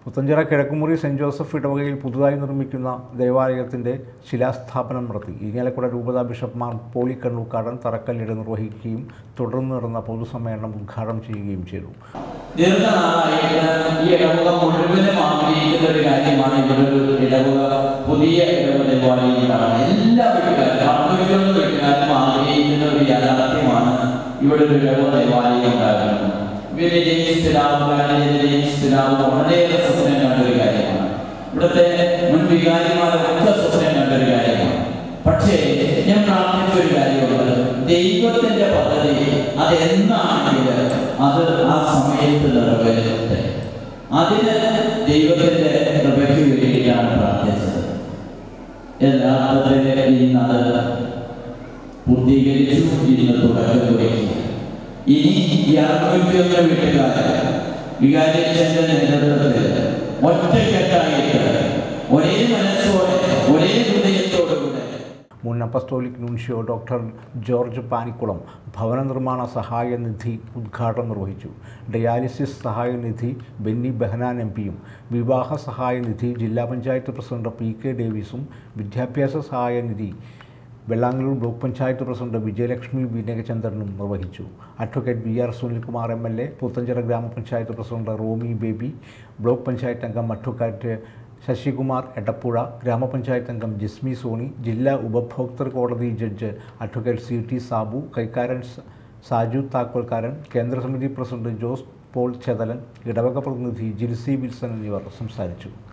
Puthenchira Kizhakkumuri cent Joseph ഇടവകയിൽ പുതുതായി നിർമ്മിക്കുന്ന ദേവാലയത്തിൻ്റെ ശിലാസ്ഥാപനം നടത്തി ഇരിങ്ങാലക്കുട രൂപതാ ബിഷപ്പ് മാർ പോളി കണ്ണൂക്കാടൻ തറക്കല്ലിട നിർവഹിക്കുകയും തുടർന്ന് നടന്ന പൊതുസമ്മേളനം ഉദ്ഘാടനം ചെയ്യുകയും ചെയ്തു ദീർഘനാളായിട്ട് ഈ ഇടവക മുഴുവനും ആഗ്രഹിക്കുന്ന ഒരു കാര്യമാണ് ഇവിടെ ഒരു ഇടവക പുതിയ ഇടവക ദേവാലയങ്ങളാണ് എല്ലാ വീട്ടുകാരും അറുപത്തിയൊന്ന് വീട്ടുകാരും ആഗ്രഹിക്കുന്ന ഒരു യാഥാർത്ഥ്യമാണ് ഇവിടെ ഒരു ഇടവക ദേവാലയം ഉണ്ടാകുന്നത് വിനയജയും സ്ഥിരാവും കാലജയും സ്ഥിരാവും വളരെയേറെ സ്വപ്നം കണ്ട ഒരു കാര്യമാണ് ഇവിടുത്തെ മുൻ വികാരിമാരൊക്കെ സ്വപ്നം കണ്ട ഒരു കാര്യമാണ് പക്ഷേ ഞാൻ പ്രാർത്ഥിച്ച ഒരു കാര്യമുണ്ട് ദൈവത്തിന്റെ പദ്ധതി അത് എന്താണെങ്കിൽ അത് ആ സമയത്ത് നിറവേറട്ടെ അതിന് ദൈവത്തിന്റെ കൃപയ്ക്ക് വേണ്ടിയിട്ടാണ് പ്രാർത്ഥിച്ചത് യഥാർത്ഥത്തിൽ ഇന്ന് അത് പൂർത്തീകരിച്ചു ഇന്ന് തുടക്കം കുറിക്കുക ഇനി ഈ അറുപത്തിയൊന്ന് വീട്ടുകാരെ വികാരിച്ചന്റെ നേതൃത്വത്തിൽ ഒറ്റക്കെട്ടായിട്ട് ഒരേ മനസ്സോടെ ഒരേ ഹൃദയത്തോടുകൂടെ മുൻ apostolic nuncio doctor George Panikulam ഭവന നിർമ്മാണ സഹായ നിധി ഉദ്ഘാടനം നിർവഹിച്ചു ഡയാലിസിസ് സഹായ നിധി ബെന്നി ബെഹനാൻ എം പിയും വിവാഹ സഹായ നിധി ജില്ലാ പഞ്ചായത്ത് പ്രസിഡന്റ് പി കെ ഡേവിസും വിദ്യാഭ്യാസ സഹായ നിധി വെള്ളാങ്ങല്ലൂർ ബ്ലോക്ക് പഞ്ചായത്ത് പ്രസിഡന്റ് വിജയലക്ഷ്മി വിനയചന്ദ്രനും നിർവഹിച്ചു advocate B R Sunilkumar M L A Puthenchira ഗ്രാമപഞ്ചായത്ത് പ്രസിഡന്റ് റോമി ബേബി ബ്ലോക്ക് പഞ്ചായത്ത് അംഗം അഡ്വക്കേറ്റ് ശശികുമാർ എടപ്പുഴ ഗ്രാമപഞ്ചായത്ത് അംഗം ജിസ്മി സോണി ജില്ലാ ഉപഭോക്തൃ കോടതി judge advocate C T Sabu കൈക്കാരൻ സ- സാജു താക്കോൽക്കാരൻ കേന്ദ്ര സമിതി പ്രസിഡന്റ് ജോസ് പോൾ ചെതലൻ ഇടവക പ്രതിനിധി ജിൽസി വിൽസൺ എന്നിവർ സംസാരിച്ചു